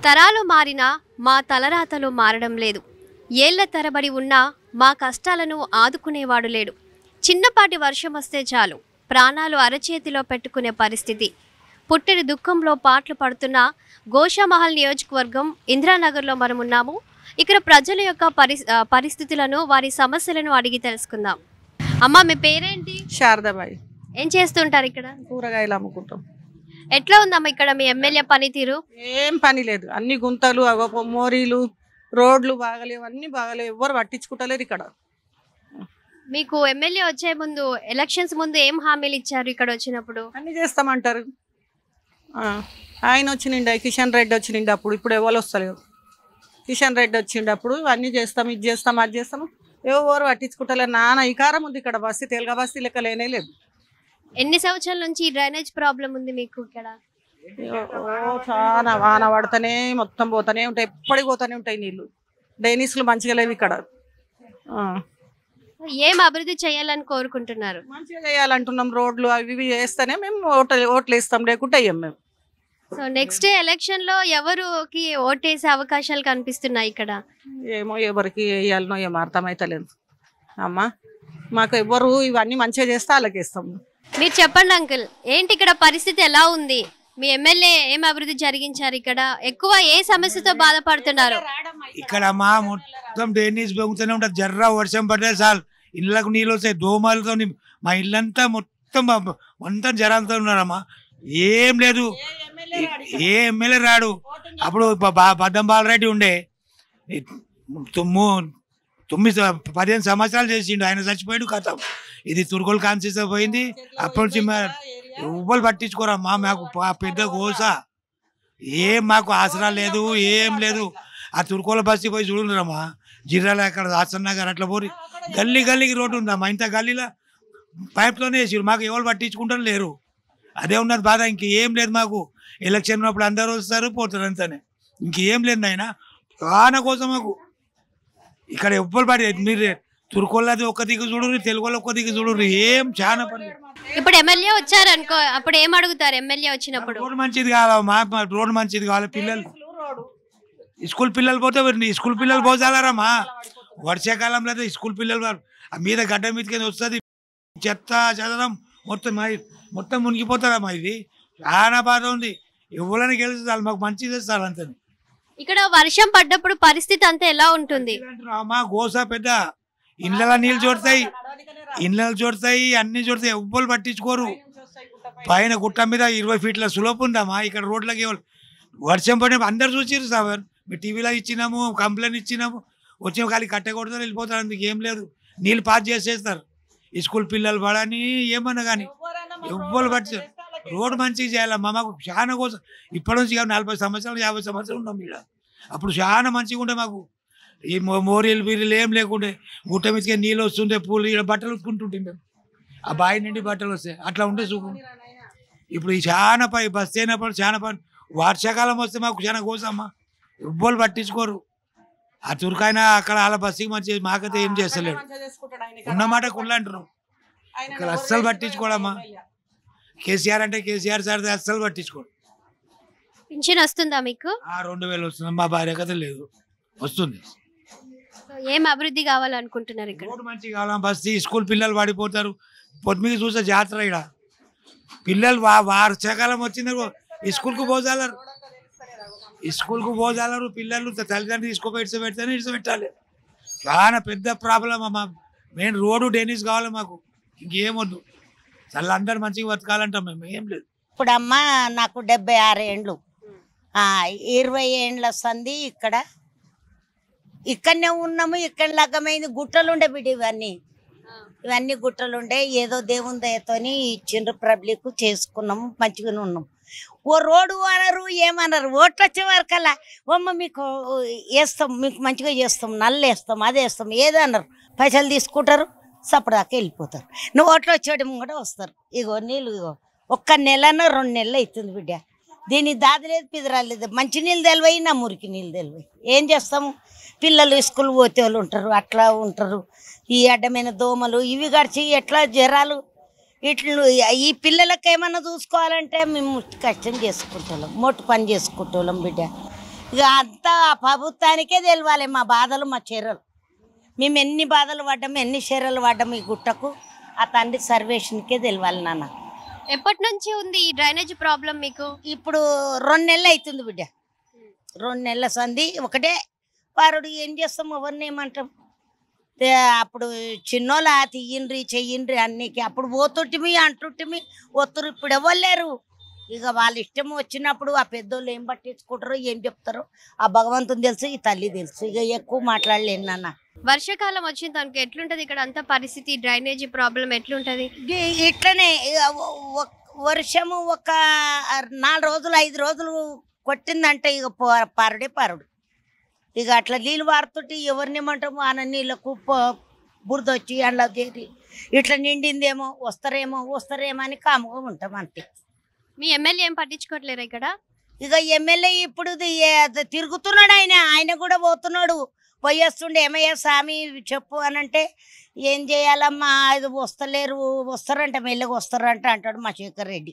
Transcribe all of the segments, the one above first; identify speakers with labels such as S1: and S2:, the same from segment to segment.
S1: తరాలు మారినా మా తలరాతలు మారడం లేదు ఏళ్ల తరబడి ఉన్నా మా కష్టాలను ఆదుకునేవాడు లేడు చిన్నపాటి వర్షం వస్తే చాలు ప్రాణాలు అరచేతిలో పెట్టుకునే పరిస్థితి పుట్టిన దుఃఖంలో పాటలు పడుతున్న గోషామహల్ నియోజకవర్గం ఇందిరానగర్లో మనం ఉన్నాము ఇక్కడ ప్రజల యొక్క పరి ఆ, పరిస్థితులను వారి సమస్యలను అడిగి తెలుసుకుందాం అమ్మ మీ పేరేంటి
S2: శారదాబాయి
S1: ఏం చేస్తుంటారు ఇక్కడ
S2: కూరగాయలు అమ్ముకుంటాం
S1: ఎట్లా ఉందమ్మా ఇక్కడ మీ ఎమ్మెల్యే పనితీరు
S2: ఏం పని లేదు అన్ని గుంతలు అగో మోరీలు రోడ్లు బాగలేవు అన్ని బాగలేవు ఎవ్వరు పట్టించుకుంటలేరు ఇక్కడ
S1: మీకు ఎమ్మెల్యే వచ్చే ముందు ఎలక్షన్స్ ముందు ఏం హామీలు ఇచ్చారు ఇక్కడ వచ్చినప్పుడు
S2: అన్ని చేస్తామంటారు ఆ, ఆయన వచ్చిండు కిషన్ రెడ్డి వచ్చిండు అప్పుడు ఇప్పుడు ఎవరు వస్తలేరు కిషన్ రెడ్డి వచ్చిండు అప్పుడు అన్నీ చేస్తాం ఇది చేస్తాం అది చేస్తాము ఎవరు పట్టించుకుంటలేరు నాన్న ఇకారం ఉంది ఇక్కడ బస్తీ తెలుగా బస్తీ లెక్క లేనే లేదు
S1: ఎన్ని సంవత్సరాల నుంచి ఈ డ్రైనేజ్ ప్రాబ్లం ఉంది మీకు ఇక్కడ
S2: ఓ చాలా వాన పడతానే మొత్తం పోతానే ఉంటాయి ఎప్పటికి పోతానే ఉంటాయి నీళ్ళు డైనీస్లు మంచిగా లేవు ఇక్కడ ఆ.
S1: ఏం అభివృద్ధి చేయాలని కోరుకుంటున్నారు
S2: మంచిగా చేయాలంటున్నాం రోడ్లు అవి ఇవి చేస్తేనే మేము ఓట్లు ఓట్లు వేస్తాం లేకుంటే అయ్యాం మేము
S1: సో నెక్స్ట్ ఎలక్షన్ లో ఎవరుకి ఓటేసే అవకాశాలు కనిపిస్తున్నాయి ఇక్కడ
S2: ఏమో ఎవరికి వేయాలనో ఏమో అర్థమైతలేదు అమ్మా మాకు ఎవ్వరు ఇవన్నీ మంచిగా చేస్తే వాళ్ళకి ఇస్తాం
S1: మీరు చెప్పండి అంకుల్ ఏంటి ఇక్కడ పరిస్థితి ఎలా ఉంది మీ ఎమ్మెల్యే ఏం అభివృద్ధి జరిగించారు ఇక్కడ ఎక్కువ ఏ సమస్యతో బాధపడుతున్నారు
S3: ఇక్కడ మా మొత్తం డ్రైనేజ్ పెరుగుతూనే ఉంటుంది జర్ర వర్షం పడితే చాలు ఇళ్ళకు నీళ్ళు వస్తాయి దోమలతో మా ఇల్లంతా మొత్తం మా- మొత్తం జరాలతో ఉన్నారమ్మా ఏం లేదు ఏ ఎమ్మెల్యే రాడు అప్పుడు బ- బ- బద్దం బాలరెడ్డి ఉండే ఈ తొమ్ము తొమ్మిది స- పదిహేను సంవత్సరాలు చేసిండు ఆయన చచ్చిపోయాడు కథ ఇది తుర్గోలు కాన్సీస్ పోయింది అప్పటి నుంచి మా- ఎవ్వరు పట్టించుకోరమ్మా మాకు ప- పెద్ద గోస ఏం మాకు ఆసరా లేదు ఏం లేదు ఆ తుర్కోల బస్సు పోయి చూడురమ్మా జిల్లాలో అక్కడ హాసన్ నగర్ అట్లా పోరి గల్లీ గల్లీకి రోడ్డు ఉందమ్మా ఇంత గల్లీలో పైప్తోనే వేసిరు మాకు ఎవరు పట్టించుకుంటారు లేరు అదే ఉన్నది బాధ ఇంకేం లేదు మాకు ఎలక్షన్ ఉన్నప్పుడు అందరూ వస్తారు పోతారు అంతనే ఇంకేం లేదు ఆయన చాలా కోసం మాకు ఇక్కడ ఎవ్వరు పడి మీరు తుర్కోళ్ళది ఒక్క దిక్కు చూడరు తెలుగు ఒక్క దిక్కు చూడరు ఏం చాలా పని
S1: ఇప్పుడు ఎమ్మెల్యే వచ్చారు అనుకో అప్పుడు ఏం అడుగుతారు ఎమ్మెల్యే వచ్చినప్పుడు
S3: రోడ్ మంచిది కావాలమ్మా మా రోడ్ మంచిది కావాలి పిల్లలు స్కూల్ పిల్లలు పోతే మరి స్కూల్ పిల్లలు పోసాలరమ్మా వర్షాకాలంలో అయితే స్కూల్ పిల్లలు వారు ఆ మీద గడ్డ మీదకి వస్తుంది చెత్త చదరం మొత్తం మా మొత్తం మునిగిపోతారమ్మా ఇది చాలా బాధ ఉంది ఎవరైనా గెలుస్తారు మాకు మంచి చేస్తారు అంతే
S1: ఇక్కడ వర్షం పడ్డప్పుడు పరిస్థితి అంతా ఎలా ఉంటుంది
S3: అమ్మా గోస పెద్ద ఇళ్ళ నీళ్ళు చూడతాయి ఇళ్ళ చూడతాయి అన్ని చూడతాయి ఎవ్వరు పట్టించుకోరు పైన గుట్ట మీద ఇరవై ఫీట్ల సులోపు ఉందమ్మా ఇక్కడ రోడ్లకి ఎవరు వర్షం పడిన అందరు చూసిరు సార్ మీ టీవీలో ఇచ్చినాము కంప్లైంట్ ఇచ్చినాము వచ్చే ఖాళీ కట్టకూడదు వెళ్ళిపోతారు అందుకు ఏం లేదు నీళ్ళు పాస్ చేసేస్తారు ఈ స్కూల్ పిల్లలు పడని ఏమన్నా కానీ ఎవ్వరు పట్టి రోడ్డు మంచిగా చేయాలమ్మా మాకు చాలా కోసం ఇప్పటి నుంచి కాదు నలభై సంవత్సరాలు యాభై సంవత్సరాలు ఉన్నాం ఇక్కడ అప్పుడు చాలా మంచిగా ఉండే మాకు ఈ మో- మోరీలు బీరీలు ఏం లేకుండే గుట్ట మీదకి నీళ్ళు వస్తుండే పూలు ఇక్కడ బట్టలు ఉతుకుంటుంటే మేము ఆ బావి నుండి బట్టలు వస్తాయి అట్లా ఉండే సుఖం ఇప్పుడు ఈ చాలా పై బస్ అయినప్పుడు చాలా పని వర్షాకాలం వస్తే మాకు చాలా కోసమ్మా ఎవ్వరు పట్టించుకోరు ఆ తురకాయన అక్కడ వాళ్ళ బస్సుకి మంచి మాకైతే ఏం చేస్తలేడు ఉన్నమాట కుళ్ళ అంటున్నాం ఇక్కడ అస్సలు పట్టించుకోడమ్మా కేసీఆర్ అంటే కేసీఆర్ సార్ అస్సలు పట్టించుకోడు
S1: పింఛన్ వస్తుందా మీకు
S3: ఆ రెండు వేలు వస్తుంది మా భార్య కథ లేదు వస్తుంది
S1: సో ఏం అభివృద్ధి కావాలనుకుంటున్నారు ఇక్కడ
S3: రోడ్డు మంచిగా కావాలా బస్తీ స్కూల్ పిల్లలు పడిపోతారు పొద్దుమికి చూస్తే జాతర ఇక్కడ పిల్లలు వా వర్షాకాలం వచ్చింది ఈ స్కూల్కు పోజాలరు ఈ స్కూల్కు పోజాలరు పిల్లలు త- తల్లిదండ్రులు తీసుకోపోయి ఇడిచి పెడితేనే ఇడిచి పెట్టాలి చాలా పెద్ద ప్రాబ్లం అమ్మా మెయిన్ రోడ్డు డెన్నిస్ కావాలి మాకు ఇంకేం వద్దు చల్ల అందరు మంచిగా బతకాలంటాం మేము ఏం లేదు
S4: ఇప్పుడు అమ్మ నాకు డెబ్బై ఆరు ఏండ్లు ఆ, ఇరవై ఏండ్ల సంది ఇక్కడ ఇక్కడనే ఉన్నాము ఇక్కడ లగ్గమైంది గుట్టలు ఉండే బిడ్డ ఇవన్నీ ఇవన్నీ గుట్టలు ఉండే ఏదో దేవుని దయతోని ఇచ్చిండ్రు పబ్లిక్ చేసుకున్నాము మంచిగానే ఉన్నాం ఓ రోడ్డు అనరు ఏమనరు ఓట్లు వచ్చే వరకల్లా అమ్మ మీకు వేస్తాం మీకు మంచిగా చేస్తాం నల్లు వేస్తాం అది వేస్తాం ఏదన్నారు పైసలు తీసుకుంటారు సపడాక వెళ్ళిపోతారు నువ్వు ఓట్లు వచ్చేయడం కూడా వస్తారు ఇగో నీళ్ళు ఇగో ఒక్క నెలనో రెండు నెలలు అవుతుంది బిడ్డ దీని దాదలేదు పిదరాలేదు మంచి నీళ్ళు తెలివయి నా మురికి నీళ్ళు తెలివయి ఏం చేస్తాము పిల్లలు స్కూల్ పోతే వాళ్ళు ఉంటారు అట్లా ఉంటారు ఈ అడ్డమైన దోమలు ఇవి గడిచి ఎట్లా జ్వరాలు ఇట్లు ఈ పిల్లలకి ఏమన్నా చూసుకోవాలంటే మేము కష్టం చేసుకుంటాం మొట్టు పని చేసుకుంటాం బిడ్డ ఇక అంతా ఆ ప్రభుత్వానికే తెలియాలి మా బాధలు మా చీరలు మేము ఎన్ని బాధలు పడ్డాము ఎన్ని చీరలు పడ్డాము ఈ గుట్టకు ఆ తండ్రి సర్వేషన్కే తెలియాలి నాన్న
S1: ఎప్పటి నుంచి ఉంది ఈ డ్రైనేజ్ ప్రాబ్లం మీకు
S4: ఇప్పుడు రెండు నెలలు అవుతుంది బిడ్డ రెండు నెలల సంధి ఒకటే వారుడు ఏం చేస్తాం ఎవరిని ఏమంటాం తే- అప్పుడు చిన్నోళ్ళ తీయండ్రి చెయ్యండ్రి అన్నికి అప్పుడు పోతుంటిమి అంటుంటిమి ఒత్తురు ఇప్పుడు ఎవరు లేరు ఇక వాళ్ళ ఇష్టం వచ్చినప్పుడు ఆ పెద్దోళ్ళు ఏం పట్టించుకుంటారో ఏం చెప్తారో ఆ భగవంతుని తెలుసు ఈ తల్లి తెలుసు ఇక ఎక్కువ మాట్లాడలేను నాన్న
S1: వర్షాకాలం వచ్చిన తనకు ఎట్లుంటది ఇక్కడ అంతా పరిస్థితి డ్రైనేజీ ప్రాబ్లం ఎట్లుంటది
S4: ఇ- ఇట్లనే ఇక ఒ- ఒ- వర్షము ఒక నాలుగు రోజులు ఐదు రోజులు కొట్టిందంటే ఇక ప- పరుడే పరుడు ఇక అట్లా నీళ్ళు పారుతుంటే ఎవరిని ఏమంటాము ఆన నీళ్ళకు ప- బురద వచ్చి అందులో చేరి ఇట్లా నిండిందేమో వస్తారేమో వస్తారేమో అని కాముగా ఉంటాం అంతే
S1: మీ ఎమ్మెల్యే ఏం పట్టించుకోవట్లేరా ఇక్కడ
S4: ఇక ఎమ్మెల్యే ఇప్పుడు ది- ఏ- తిరుగుతున్నాడు ఆయన ఆయన కూడా పోతున్నాడు పోయేస్తుండే ఏమయ్యా స్వామి చెప్పు అని అంటే ఏం చేయాలమ్మా ఇది వస్తలేరు వస్తారంట మెల్లగా వస్తారంట అంటాడు మా శేఖర్ రెడ్డి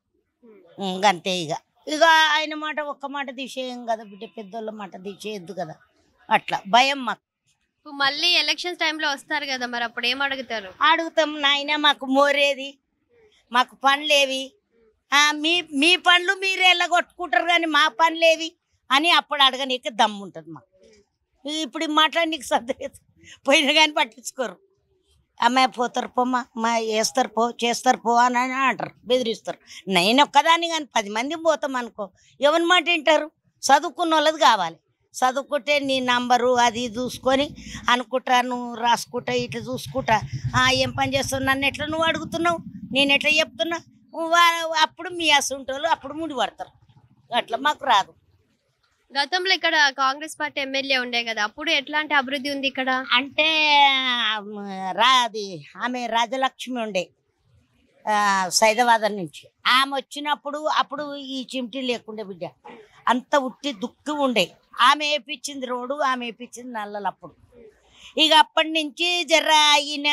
S4: ఇంక అంతే ఇక ఇక ఆయన మాట ఒక్క మాట తీసేయం కదా బిడ్డ పెద్దోళ్ళ మాట తీసేయద్దు కదా అట్లా భయం మాకు
S1: ఇప్పుడు మళ్ళీ ఎలక్షన్స్ టైంలో వస్తారు కదా మరి అప్పుడు ఏం అడుగుతారు
S4: అడుగుతాం నాయన మాకు మోరేది మాకు పనులేవి ఆ, మీ మీ పనులు మీరు కొట్టుకుంటారు కానీ మా పనులేవి అని అప్పుడు అడగనీకి దమ్ము ఉంటుంది మాకు ఇప్పుడు మాట్లాడనీకి సర్దలేదు పోయినా కానీ పట్టించుకోరు అమ్మాయి పోతారు పోమ్మా మా వేస్తారు పో చేస్తారు పో అని అని అంటారు బెదిరిస్తారు నేను ఒక్కదాన్ని కానీ పది మంది పోతాం అనుకో ఎవరి మాట వింటారు చదువుకున్న వాళ్ళది కావాలి చదువుకుంటే నీ నంబరు అది చూసుకొని అనుకుంటా నువ్వు రాసుకుంటా ఇట్లా చూసుకుంటా ఆ, ఏం పని చేస్తావు నన్ను ఎట్లా నువ్వు అడుగుతున్నావు నేను ఎట్లా చెప్తున్నా వా- అప్పుడు మీ అసంటోళ్ళు అప్పుడు ముడి పడతారు అట్లా మాకు రాదు
S1: గతంలో ఇక్కడ కాంగ్రెస్ పార్టీ ఎమ్మెల్యే ఉండే కదా అప్పుడు ఎట్లాంటి అభివృద్ధి ఉంది ఇక్కడ
S4: అంటే ఆమ్, రా అది ఆమె రాజలక్ష్మి ఉండే ఆ, సైదాబాద్ నుంచి ఆమె వచ్చినప్పుడు అప్పుడు ఈ చిమిటి లేకుండే బిడ్డ అంత ఉట్టి దుక్కు ఉండే ఆమె వేపించింది రోడ్డు ఆమె వేపించింది నల్లలు అప్పుడు ఇక అప్పటి నుంచి జర ఈయన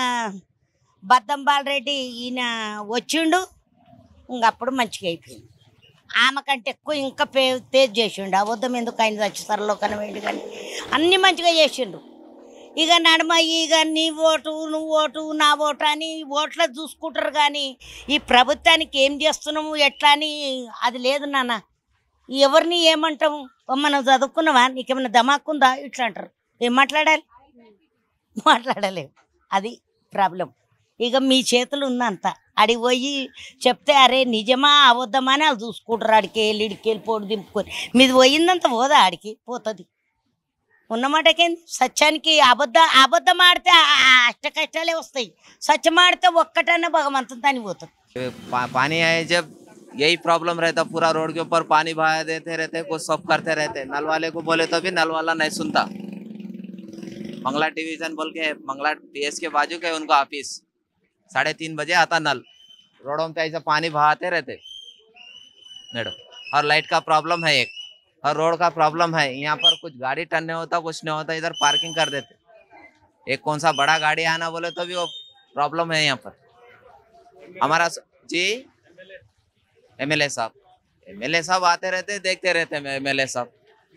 S4: బద్దం బాలరెడ్డి ఈయన వచ్చిండు ఇంక అప్పుడు మంచిగా అయిపోయింది ఆమె కంటే ఎక్కువ ఇంకా పే తేజ్ చేసిండు అబద్ధం ఎందుకు ఆయన చచ్చిస్తారలో కనవేండి కానీ అన్నీ మంచిగా చేసిండు ఇక నడుమ ఇక నీ ఓటు నువ్వు ఓటు నా ఓటు అని ఓట్ల చూసుకుంటారు కానీ ఈ ప్రభుత్వానికి ఏం చేస్తున్నాము ఎట్లా అని అది లేదు నాన్న ఎవరిని ఏమంటాము ఓ మనం చదువుకున్నావా నీకేమైనా దమాకుందా ఇట్లా అంటారు ఏం మాట్లాడాలి మాట్లాడలేవు అది ప్రాబ్లం ఇక మీ చేతులు ఉందంత అడిగి పోయి చెప్తే అరే నిజమా అబద్ధమా అని వాళ్ళు చూసుకుంటారు ఆడికి వెళ్ళి ఇడికి వెళ్ళి పోటు దింపుకొని మీది పోయిందంత పోదా ఆడికి పోతుంది ఉన్నమాటకేంది సత్యానికి అబద్ధ అబద్ధం ఆడితే ఆ- ఆ అష్ట కష్టాలే వస్తాయి సత్యం ఆడితే ఒక్కటన్నా భగవంతుని దాని పోతుంది
S5: पा, पानी आए जब यही प्रॉब्लम रहता पूरा रोड के ऊपर पानी बहा देते रहते कुछ सब करते रहते नल वाले को बोले तो भी नल वाला नहीं सुनता मंगला डिवीजन बोल के है, मंगला पीएस के बाजू के उनका ऑफिस साढ़े तीन बजे आता नल रोडों पे ऐसा पानी बहाते रहते मैडम और लाइट का प्रॉब्लम है एक और रोड का प्रॉब्लम है यहाँ पर कुछ गाड़ी टन नहीं होता कुछ नहीं होता इधर पार्किंग कर देते एक कौन सा बड़ा गाड़ी आना बोले तो भी वो प्रॉब्लम है यहाँ पर हमारा स- जी एमएलए साहब एमएलए साहब आते रहते देखते रहते हैं एमएलए साहब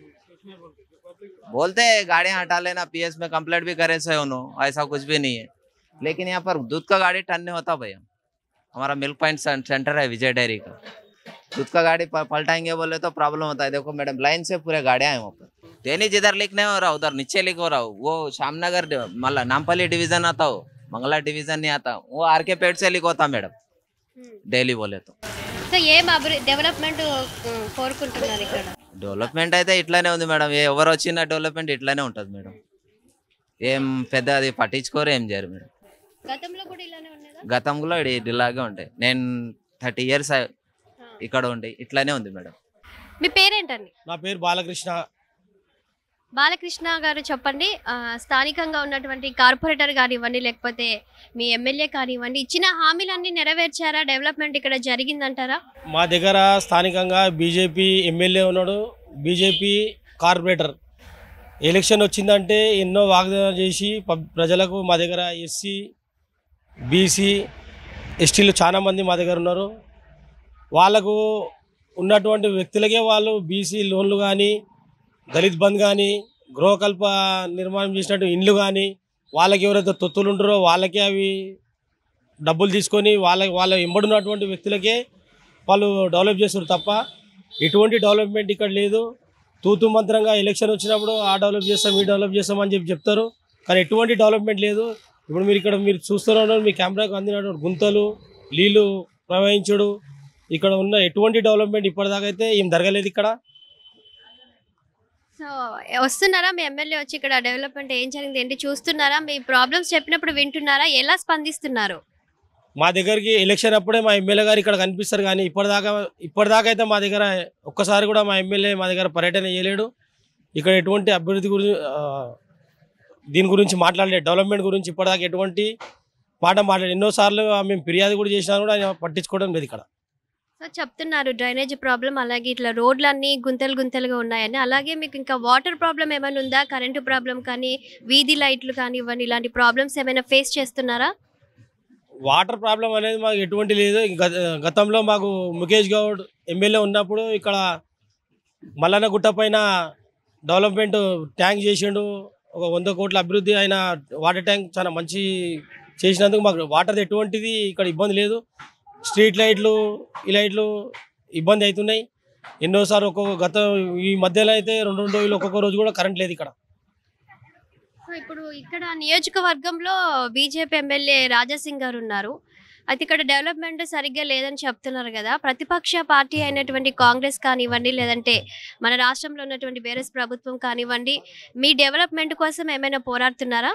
S5: बोलते हैं गाड़ियां हटा लेना पीएस में कंप्लेंट भी करे से उन्होंने ऐसा कुछ भी नहीं है लेकिन यहाँ पर दूध का गाड़ी टन नहीं होता भैया हमारा मिल्क पॉइंट सेंटर है विजय डेयरी का दूध का गाड़ी प- पलटाएंगे बोले तो प्रॉब्लम होता है देखो मैडम लाइन से पूरे गाड़ियां हैं वहाँ पर टेनिज इधर लीक नहीं हो रहा उधर नीचे लीक हो रहा हो वो श्यामनगर डि- मतलब नामपल्ली डिवीजन आता हो मंगला डिवीजन नहीं आता वो आर के पेट से लीक होता मैडम डेली बोले तो
S1: సో ఏం అభివృద్ధి డెవలప్మెంట్ కోరుకుంటున్నారు ఇక్కడ
S5: డెవలప్మెంట్ అయితే ఇట్లానే ఉంది మేడం ఏ ఎవరు వచ్చిన డెవలప్మెంట్ ఇట్లానే ఉంటుంది మేడం ఏం పెద్ద అది పట్టించుకోరు ఏం చేయరు మేడం
S1: గతంలో కూడా ఇలానే ఉన్నదా
S5: గతంలో ఇది ఇలాగే ఉంటాయి నేను థర్టీ ఇయర్స్ ఇక్కడ ఉండి ఇట్లానే ఉంది మేడం
S1: మీ పేరేంటండి
S6: నా పేరు బాలకృష్ణ
S1: బాలకృష్ణ గారు చెప్పండి ఆ, స్థానికంగా ఉన్నటువంటి కార్పొరేటర్ కానివ్వండి లేకపోతే మీ ఎమ్మెల్యే కానివ్వండి ఇచ్చిన హామీలన్నీ నెరవేర్చారా డెవలప్మెంట్ ఇక్కడ జరిగిందంటారా
S6: మా దగ్గర స్థానికంగా బీజేపీ ఎమ్మెల్యే ఉన్నాడు బీజేపీ కార్పొరేటర్ ఎలక్షన్ వచ్చిందంటే ఎన్నో వాగ్దానాలు చేసి పబ్- ప్రజలకు మా దగ్గర ఎస్సీ బీసీ ఎస్టీలు చాలా మంది మా దగ్గర ఉన్నారు వాళ్ళకు ఉన్నటువంటి వ్యక్తులకే వాళ్ళు బీసీ లోన్లు కానీ దళిత్ బంద్ కానీ గృహకల్ప నిర్మాణం చేసినట్టు ఇండ్లు కానీ వాళ్ళకి ఎవరైతే తొత్తులు ఉంటారో వాళ్ళకే అవి డబ్బులు తీసుకొని వాళ్ళ వాళ్ళ ఎంబడున్నటువంటి వ్యక్తులకే వాళ్ళు డెవలప్ చేస్తారు తప్ప ఎటువంటి డెవలప్మెంట్ ఇక్కడ లేదు తూతు మంత్రంగా ఎలక్షన్ వచ్చినప్పుడు ఆ డెవలప్ చేస్తాం ఈ డెవలప్ చేస్తాం అని చెప్పి చెప్తారు కానీ ఎటువంటి డెవలప్మెంట్ లేదు ఇప్పుడు మీరు ఇక్కడ మీరు చూస్తున్నారు మీ కెమెరాకు అందినటువంటి గుంతలు నీళ్లు ప్రవహించడు ఇక్కడ ఉన్న ఎటువంటి డెవలప్మెంట్ ఇప్పటిదాకా అయితే ఏం జరగలేదు ఇక్కడ
S1: సో వస్తున్నారా మీ ఎమ్మెల్యే వచ్చి ఇక్కడ డెవలప్మెంట్ ఏం జరిగింది ఏంటి చూస్తున్నారా మీ ప్రాబ్లమ్స్ చెప్పినప్పుడు వింటున్నారా ఎలా స్పందిస్తున్నారు
S6: మా దగ్గరికి ఎలక్షన్ అప్పుడే మా ఎమ్మెల్యే గారు ఇక్కడ కనిపిస్తారు కానీ ఇప్పటిదాకా ఇప్పటిదాకా అయితే మా దగ్గర ఒక్కసారి కూడా మా ఎమ్మెల్యే మా దగ్గర పర్యటన చేయలేడు ఇక్కడ ఎటువంటి అభివృద్ధి గురించి ఆ, దీని గురించి మాట్లాడలేదు డెవలప్మెంట్ గురించి ఇప్పటిదాకా ఎటువంటి మాట మాట్లాడి ఎన్నోసార్లు మేము ఫిర్యాదు కూడా చేసినా కూడా ఆయన పట్టించుకోవడం లేదు ఇక్కడ
S1: సో చెప్తున్నారు డ్రైనేజ్ ప్రాబ్లం అలాగే ఇట్లా రోడ్లన్నీ గుంతలు గుంతలుగా ఉన్నాయని అలాగే మీకు ఇంకా వాటర్ ప్రాబ్లం ఏమైనా ఉందా కరెంటు ప్రాబ్లం కానీ వీధి లైట్లు కానీ ఇవన్నీ ఇలాంటి ప్రాబ్లమ్స్ ఏమైనా ఫేస్ చేస్తున్నారా
S6: వాటర్ ప్రాబ్లం అనేది మాకు ఎటువంటి లేదు గత- గతంలో మాకు ముఖేష్ గౌడ్ ఎమ్మెల్యే ఉన్నప్పుడు ఇక్కడ మల్లన్న గుట్ట పైన డెవలప్మెంట్ ట్యాంక్ చేసిండు ఒక వంద కోట్ల అభివృద్ధి అయిన వాటర్ ట్యాంక్ చాలా మంచి చేసినందుకు మాకు వాటర్ ఎటువంటిది ఇక్కడ ఇబ్బంది లేదు స్ట్రీట్ లైట్లు ఈ లైట్లు ఇబ్బంది అవుతున్నాయి ఎన్నోసార్లు ఒక్కొక్క గత ఈ మధ్యలో అయితే రెండు రెండు రోజులు ఒక్కొక్క రోజు కూడా కరెంట్ లేదు ఇక్కడ
S1: సో ఇప్పుడు ఇక్కడ నియోజకవర్గంలో బీజేపీ ఎమ్మెల్యే రాజాసింగ్ గారు ఉన్నారు అయితే ఇక్కడ డెవలప్మెంట్ సరిగ్గా లేదని చెప్తున్నారు కదా ప్రతిపక్ష పార్టీ అయినటువంటి కాంగ్రెస్ కానివ్వండి లేదంటే మన రాష్ట్రంలో ఉన్నటువంటి వేరే ప్రభుత్వం కానివ్వండి మీ డెవలప్మెంట్ కోసం ఏమైనా పోరాడుతున్నారా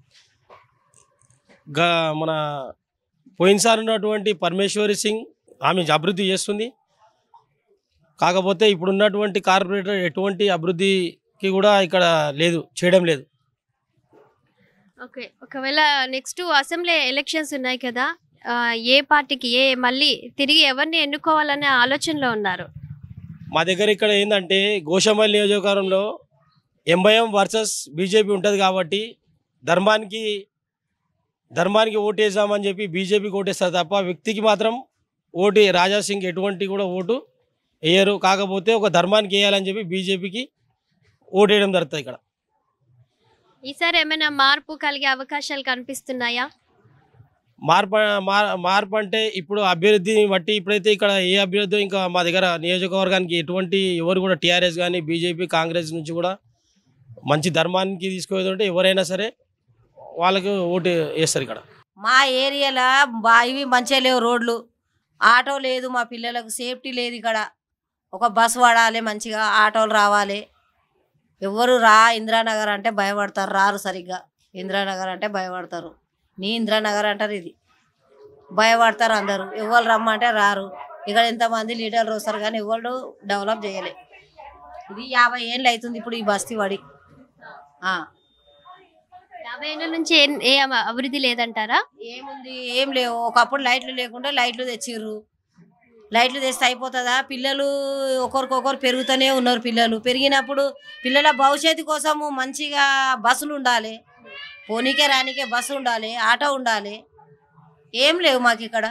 S6: గా మన పోయినసారి ఉన్నటువంటి పరమేశ్వరి సింగ్ ఆమె అభివృద్ధి చేస్తుంది కాకపోతే ఇప్పుడు ఉన్నటువంటి కార్పొరేటర్ ఎటువంటి అభివృద్ధికి కూడా ఇక్కడ లేదు చేయడం లేదు
S1: ఓకే ఒకవేళ నెక్స్ట్ అసెంబ్లీ ఎలక్షన్స్ ఉన్నాయి కదా ఆ, ఏ పార్టీకి ఏ మళ్ళీ తిరిగి ఎవరిని ఎన్నుకోవాలనే ఆలోచనలో ఉన్నారు
S6: మా దగ్గర ఇక్కడ ఏంటంటే గోషమల్ నియోజకవర్గంలో ఎంఐఎం వర్సెస్ బీజేపీ ఉంటుంది కాబట్టి ధర్మానికి ధర్మానికి ఓటేసామని చెప్పి బీజేపీకి ఓటేస్తారు తప్ప వ్యక్తికి మాత్రం ఓటు రాజా సింగ్ ఎటువంటి కూడా ఓటు వేయరు కాకపోతే ఒక ధర్మానికి వేయాలని చెప్పి బీజేపీకి ఓటు వేయడం జరుగుతుంది ఇక్కడ
S1: ఈసారి ఏమైనా మార్పు కలిగే అవకాశాలు కనిపిస్తున్నాయా
S6: మార్పు మార్- మార్పు అంటే ఇప్పుడు అభివృద్ధిని బట్టి ఇప్పుడైతే ఇక్కడ ఏ అభ్యర్థి ఇంకా మా దగ్గర నియోజకవర్గానికి ఎటువంటి ఎవరు కూడా టీఆర్ఎస్ కానీ బీజేపీ కాంగ్రెస్ నుంచి కూడా మంచి ధర్మానికి తీసుకుపోతుంటే ఎవరైనా సరే వాళ్ళకి ఓటు వేస్తారు ఇక్కడ
S7: మా ఏరియాలో బా ఇవి మంచిగా లేవు రోడ్లు ఆటో లేదు మా పిల్లలకు సేఫ్టీ లేదు ఇక్కడ ఒక బస్ వాడాలి మంచిగా ఆటోలు రావాలి ఎవరు రా ఇందిరానగర్ అంటే భయపడతారు రారు సరిగ్గా ఇందిరానగర్ అంటే భయపడతారు నీ ఇందిరానగర్ అంటారు ఇది భయపడతారు అందరూ ఎవరు రమ్మంటే రారు ఇక్కడ ఎంతమంది లీడర్లు వస్తారు కానీ ఎవరు డెవలప్ చేయలే ఇది యాభై ఏళ్ళు అవుతుంది ఇప్పుడు ఈ బస్తీ పడి ఆ.
S1: యాభై ఏళ్ళ నుంచి ఏం- ఏ అమ- అభివృద్ధి లేదంటారా
S7: ఏముంది ఏం లేవు ఒకప్పుడు లైట్లు లేకుండా లైట్లు తెచ్చిర్రు లైట్లు తెస్తే అయిపోతుందా పిల్లలు ఒకరికొకరు పెరుగుతూనే ఉన్నారు పిల్లలు పెరిగినప్పుడు పిల్లల భవిష్యత్తు కోసము మంచిగా బస్సులు ఉండాలి పోనీకే రానికే బస్సు ఉండాలి ఆటో ఉండాలి ఏం లేవు మాకు ఇక్కడ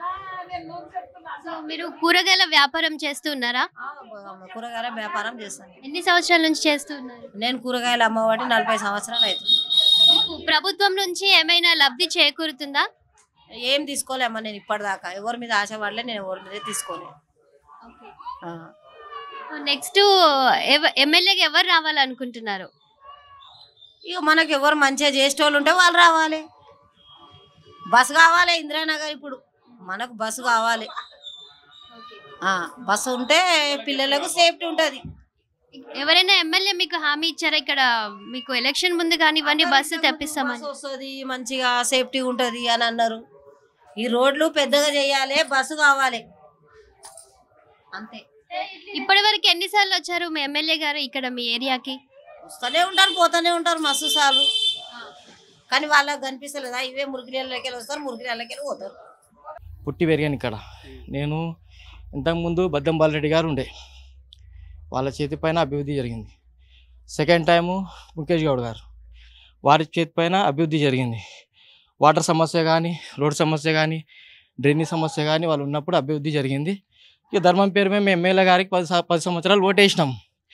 S1: సో మీరు కూరగాయల వ్యాపారం చేస్తూ ఉన్నారా
S7: ఆ, కూరగాయల వ్యాపారం చేస్తాను
S1: ఎన్ని సంవత్సరాల నుంచి చేస్తూ ఉన్నారు
S7: నేను కూరగాయలు అమ్మవాటి నలభై సంవత్సరాలు అవుతుంది
S1: మీకు ప్రభుత్వం నుంచి ఏమైనా లబ్ధి చేకూరుతుందా
S7: ఏం తీసుకోలేమ్మా నేను ఇప్పటిదాకా ఎవరి మీద ఆశపడలే నేను ఎవరి మీద తీసుకోలే ఆ.
S1: నెక్స్ట్ ఎమ్మెల్యేగా ఎవరు రావాలనుకుంటున్నారు
S7: ఇక మనకు ఎవరు మంచిగా చేసేటోళ్ళు ఉంటే వాళ్ళు రావాలి బస్సు కావాలి ఇందిరానగర్ ఇప్పుడు మనకు బస్సు కావాలి ఆ, బస్సు ఉంటే పిల్లలకు సేఫ్టీ ఉంటుంది
S1: ఎవరైనా ఎమ్మెల్యే మీకు హామీ ఇచ్చారా ఇక్కడ మీకు ఎలక్షన్ ముందు కానీ ఇవన్నీ బస్సు తెప్పిస్తామని
S7: బస్సు వస్తుంది మంచిగా సేఫ్టీ ఉంటుంది అని అన్నారు ఈ రోడ్లు పెద్దగా చేయాలి బస్సు కావాలి అంతే
S1: ఇప్పటి వరకు ఎన్నిసార్లు వచ్చారు మీ ఎమ్మెల్యే గారు ఇక్కడ మీ ఏరియాకి
S7: వస్తూనే ఉంటారు పోతూనే ఉంటారు మస్తు సార్లు కానీ వాళ్ళకి కనిపిస్తలేదా ఇవే మురికినీళ్ళకి వస్తారు మురికినీళ్ళకి పోతారు
S8: పుట్టి పెరిగాను ఇక్కడ నేను ఇంతకుముందు బద్దం బాలరెడ్డి గారు ఉండే వాళ్ళ చేతి పైన అభివృద్ధి జరిగింది సెకండ్ టైము ముఖేష్ గౌడ్ గారు వారి చేతి పైన అభివృద్ధి జరిగింది వాటర్ సమస్య కానీ రోడ్ సమస్య కానీ డ్రైనేజ్ సమస్య కానీ వాళ్ళు ఉన్నప్పుడు అభివృద్ధి జరిగింది ఇక ధర్మం పేరు మేము ఎమ్మెల్యే గారికి పది స- పది సంవత్సరాలు ఓటేసినాం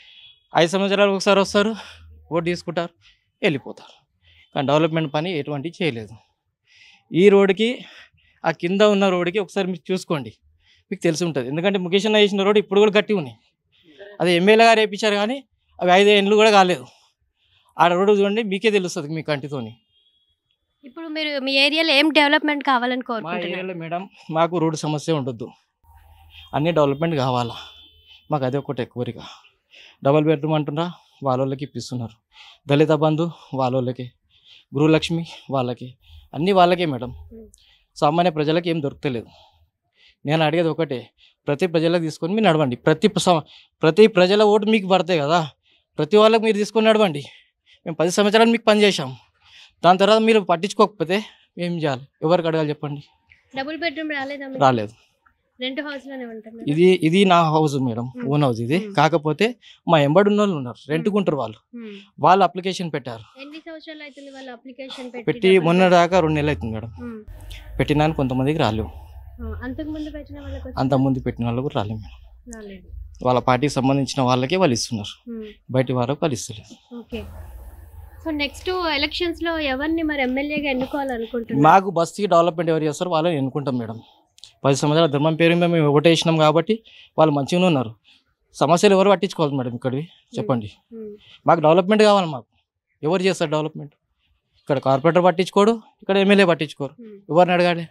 S8: ఐదు సంవత్సరాలు ఒకసారి వస్తారు ఓటు తీసుకుంటారు వెళ్ళిపోతారు కానీ డెవలప్మెంట్ పని ఎటువంటి చేయలేదు ఈ రోడ్డుకి ఆ కింద ఉన్న రోడ్డుకి ఒకసారి మీరు చూసుకోండి మీకు తెలిసి ఉంటుంది ఎందుకంటే ముఖేష్ అన్న వేసిన రోడ్డు ఇప్పుడు కూడా గట్టి ఉన్నాయి అది ఎమ్మెల్యే గారు వేయించారు కానీ అవి ఐదు ఏళ్ళు కూడా కాలేదు ఆ రోడ్డు చూడండి మీకే తెలుస్తుంది మీ కంటితోని
S1: ఇప్పుడు మీరు మీ ఏరియాలో ఏం డెవలప్మెంట్ కావాలని
S8: మా
S1: కోరుకుంటున్నారు
S8: ఏరియాలో మేడం మాకు రోడ్డు సమస్య ఉండొద్దు అన్ని డెవలప్మెంట్ కావాలా మాకు అదే ఒకటి కోరిక డబల్ బెడ్రూమ్ అంటున్నా వాళ్ళకి ఇప్పిస్తున్నారు దళిత బంధు వాళ్ళకి గృహలక్ష్మి వాళ్ళకి అన్నీ వాళ్ళకే మేడం సామాన్య ప్రజలకు ఏం దొరకలేదు నేను అడిగేది ఒకటే ప్రతి ప్రజలకు తీసుకొని మీరు నడవండి ప్రతి సమ- ప్రతి ప్రజల ఓటు మీకు పడతాయి కదా ప్రతి వాళ్ళకి మీరు తీసుకొని నడవండి మేము పది సంవత్సరాలు మీకు పని చేశాం దాని తర్వాత మీరు పట్టించుకోకపోతే ఏం చేయాలి ఎవరికి అడగాలి చెప్పండి
S1: డబుల్ బెడ్రూమ్ రాలేదా మీకు?
S8: రాలేదు
S1: రెండు హౌస్ లోనే ఉంటున్నారు
S8: ఇది ఇది నా హౌస్ మేడం ఓన్ హౌస్ ఇది కాకపోతే మా ఎంబడి ఉన్న వాళ్ళు ఉన్నారు రెంట్కుంటారు వాళ్ళు
S1: Hmm.
S8: వాళ్ళు అప్లికేషన్ పెట్టారు
S1: ఎన్ని సంవత్సరాలు అవుతుంది వాళ్ళ అప్లికేషన్
S8: పెట్టి
S1: పెట్టి
S8: మొన్న దాకా రెండు నెలలు అవుతుంది మేడం
S1: Hmm.
S8: పెట్టినాను కొంతమందికి రాలేవు
S1: అంతకు ముందు పెట్టిన వాళ్ళకి వచ్చి-
S8: అంత ముందు పెట్టిన వాళ్ళకు కూడా రాలేవు మేడం
S1: రాలేదు
S8: వాళ్ళ పార్టీకి సంబంధించిన వాళ్ళకే వాళ్ళు ఇస్తున్నారు
S1: Hmm.
S8: బయట వాళ్ళకి వాళ్ళు ఇస్తలేదు
S1: ఓకే సో నెక్స్ట్ ఎలక్షన్స్ లో ఎవరిని మరి ఎమ్మెల్యేగా ఎన్నుకోవాలనుకుంటున్నారు
S8: మాకు బస్తీకి డెవలప్మెంట్ ఎవరు చేస్తారో వాళ్ళని ఎన్నుకుంటాం మేడం పది సంవత్సరాల ధర్మం పేరు మీద మేము ఓటేసినాం కాబట్టి వాళ్ళు మంచిగానే ఉన్నారు సమస్యలు ఎవరు పట్టించుకోవాలి మేడం ఇక్కడివి చెప్పండి
S1: Hmm.
S8: మాకు డెవలప్మెంట్ కావాలి మాకు ఎవరు చేస్తారు డెవలప్మెంట్ ఇక్కడ కార్పొరేటర్ పట్టించుకోడు ఇక్కడ ఎమ్మెల్యే పట్టించుకోరు
S1: Hmm.
S8: ఎవరిని అడగాలి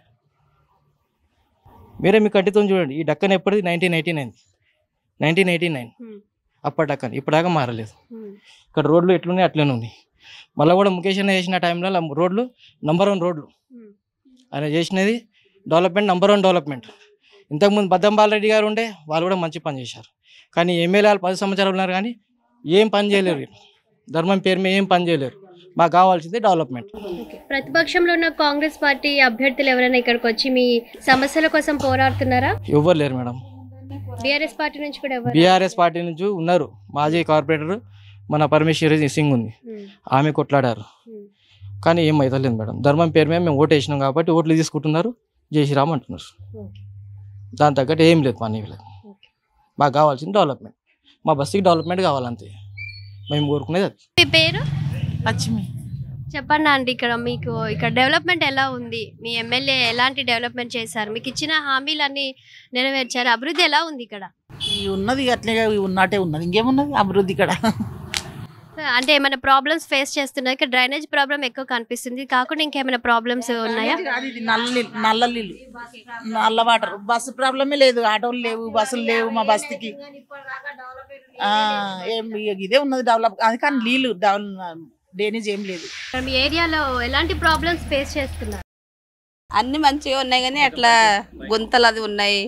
S8: మీరే మీ కంటితో చూడండి ఈ డక్కన్ ఎప్పటిది nineteen eighty nine nineteen eighty nine
S1: Hmm.
S8: అప్పటి డక్కన్ ఇప్పటిదాకా మారలేదు
S1: Hmm.
S8: ఇక్కడ రోడ్లు ఎట్లున్నాయి అట్లనే ఉన్నాయి మళ్ళీ కూడా ముఖేష్ అన్న చేసిన టైంలో లం- రోడ్లు నంబర్ వన్ రోడ్లు
S1: Hmm.
S8: ఆయన చేసినది డెవలప్మెంట్ నంబర్ వన్ డెవలప్మెంట్ ఇంతకుముందు బద్దం బాలరెడ్డి గారు ఉండే వాళ్ళు కూడా మంచి పని చేశారు కానీ ఎమ్మెల్యేలు పది సంవత్సరాలు ఉన్నారు కానీ ఏం పని చేయలేరు వీళ్ళు. ధర్మం పేరు మీద ఏం పని చేయలేరు మాకు కావాల్సింది డెవలప్మెంట్
S1: ఓకే. ప్రతిపక్షంలో ఉన్న కాంగ్రెస్ పార్టీ అభ్యర్థులు ఎవరైనా ఇక్కడికి వచ్చి మీ సమస్యల కోసం పోరాడుతున్నారా
S8: ఎవ్వరు లేరు మేడం
S1: బీఆర్ఎస్ పార్టీ నుంచి కూడా ఎవరు
S8: బీఆర్ఎస్ పార్టీ నుంచి ఉన్నారు మాజీ కార్పొరేటర్ మన పరమేశ్వరి సింగ్ ఉంది
S1: Hmm.
S8: ఆమె కొట్లాడారు
S1: Hmm.
S8: కానీ ఏం అవుతలేదు మేడం ధర్మం పేరు మీద మేము ఓటు వేసినాం కాబట్టి ఓట్లు తీసుకుంటున్నారు జై శ్రీరామ్ అంటున్నారు
S1: ఓకే.
S8: దాని తగ్గట్టు ఏం లేదు పని లేదు
S1: ఓకే.
S8: మాకు కావాల్సింది డెవలప్మెంట్ మా బస్సుకి డెవలప్మెంట్ కావాలంతే మేము కోరుకునేది అది
S1: మీ పేరు
S9: లక్ష్మి
S1: చెప్పండి అండి ఇక్కడ మీకు ఇక్కడ డెవలప్మెంట్ ఎలా ఉంది మీ ఎమ్మెల్యే ఎలాంటి డెవలప్మెంట్ చేశారు మీకు ఇచ్చిన హామీలన్నీ నెరవేర్చారు అభివృద్ధి ఎలా ఉంది ఇక్కడ
S9: ఈ ఉన్నది అట్లే ఉన్నట్టే ఉన్నది ఇంకేమున్నది అభివృద్ధి ఇక్కడ
S1: అంటే ఏమైనా ప్రాబ్లమ్స్ ఫేస్ చేస్తున్నారు ఇక్కడ డ్రైనేజ్ ప్రాబ్లం ఎక్కువ కనిపిస్తుంది కాకుండా ఇంకేమైనా ప్రాబ్లమ్స్ ఉన్నాయా
S9: కాదు ఇది నల్ల నీళ్ళు నల్ల నీళ్ళు నల్ల వాటర్ బస్సు ప్రాబ్లమే లేదు ఆటోలు లేవు బస్సులు లేవు మా బస్తీకి ఆ, ఏం ఇక ఇదే ఉన్నది డెవలప్ అది కానీ నీళ్ళు డెవలప్ డ్రైనేజ్ ఏం లేదు
S1: ఇక్కడ మీ ఏరియాలో ఎలాంటి ప్రాబ్లమ్స్ ఫేస్ చేస్తున్నారు
S10: అన్ని మంచిగా ఉన్నాయి కానీ అట్లా గుంతలు అది ఉన్నాయి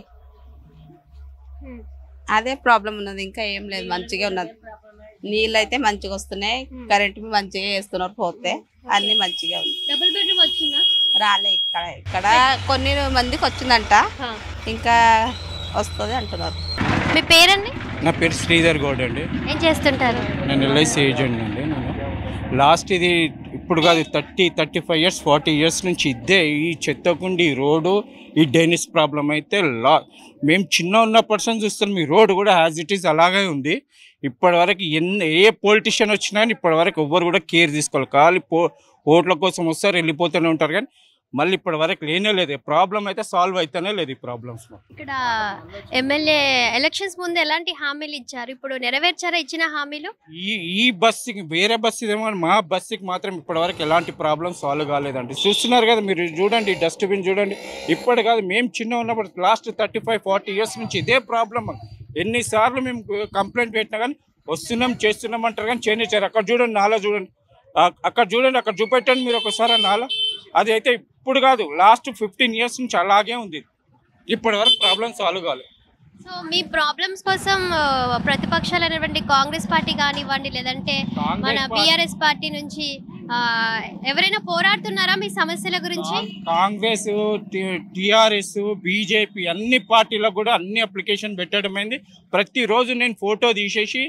S10: అదే ప్రాబ్లం ఉన్నది ఇంకా ఏం లేదు మంచిగా ఉన్నది నీళ్ళు అయితే మంచిగా వస్తున్నాయి కరెంట్ మంచిగా వేస్తున్నారు పోతే అన్ని మంచిగా ఉంది
S1: డబుల్ బెడ్రూమ్ వచ్చిందా
S10: రాలే ఇక్కడ ఇక్కడ కొన్ని మందికి వచ్చిందంట ఇంకా వస్తుంది అంటున్నారు
S1: మీ పేరండి
S11: నా పేరు శ్రీధర్ గౌడ్ అండి
S1: ఏం చేస్తుంటారు
S11: నేను ఎల్ఐసి ఏజెంట్ అండి నేను లాస్ట్ ఇది ఇప్పుడు కాదు thirty thirty five years forty years నుంచి ఇదే ఈ చెత్తకుండి ఈ రోడ్డు ఈ డైనిస్ ప్రాబ్లం అయితే లా మేము చిన్న ఉన్న పర్సన్ చూస్తాం ఈ రోడ్ కూడా యాజ్ ఇట్ ఈస్ అలాగే ఉంది ఇప్పటివరకు ఎన్ని ఏ పొలిటీషియన్ వచ్చినా కానీ ఇప్పటివరకు ఎవ్వరు కూడా కేర్ తీసుకోవాలి ఖాళీ పో ఓట్ల కోసం వస్తారు వెళ్ళిపోతూనే ఉంటారు కానీ మళ్ళీ ఇప్పటివరకు లేనే లేదు ప్రాబ్లం అయితే సాల్వ్ అయితేనే లేదు ఈ ప్రాబ్లమ్స్
S1: ఇక్కడ ఎమ్మెల్యే ఎలక్షన్స్ ముందు ఎలాంటి హామీలు ఇచ్చారు ఇప్పుడు నెరవేర్చారా ఇచ్చిన హామీలు
S11: ఈ ఈ బస్సుకి వేరే బస్సు ఏమో కానీ మా బస్సుకి మాత్రం ఇప్పటివరకు ఎలాంటి ప్రాబ్లం సాల్వ్ కాలేదండి చూస్తున్నారు కదా మీరు చూడండి డస్ట్బిన్ చూడండి ఇప్పటి కాదు మేము చిన్న ఉన్నప్పుడు last thirty five forty years నుంచి ఇదే ప్రాబ్లం ఎన్నిసార్లు మేము కంప్లైంట్ పెట్టినా కానీ వస్తున్నాం చేస్తున్నాం అంటారు కానీ చేయనిచ్చారు అక్కడ చూడండి నాలా చూడండి ఆ- అక్కడ చూడండి అక్కడ చూపెట్టండి మీరు ఒకసారి ఆ నాలా అది అయితే ఇప్పుడు కాదు లాస్ట్ ఫిఫ్టీన్ ఇయర్స్ నుంచి అలాగే ఉంది ఇప్పటి వరకు ప్రాబ్లం సాల్వ్ కాలేదు
S1: సో మీ ప్రాబ్లమ్స్ కోసం ఆ, ప్రతిపక్షాలు అనేటువంటి కాంగ్రెస్ పార్టీ కానివ్వండి లేదంటే
S11: కాంగ్రెస్
S1: మన
S11: పార్టీ-
S1: బీఆర్ఎస్ పార్టీ నుంచి ఆ, ఎవరైనా పోరాడుతున్నారా మీ సమస్యల గురించి
S11: కాంగ్రెస్ టిఆర్ఎస్ బీజేపీ అన్ని పార్టీలకు కూడా అన్ని అప్లికేషన్ పెట్టడం అయింది ప్రతిరోజు నేను ఫోటో తీసేసి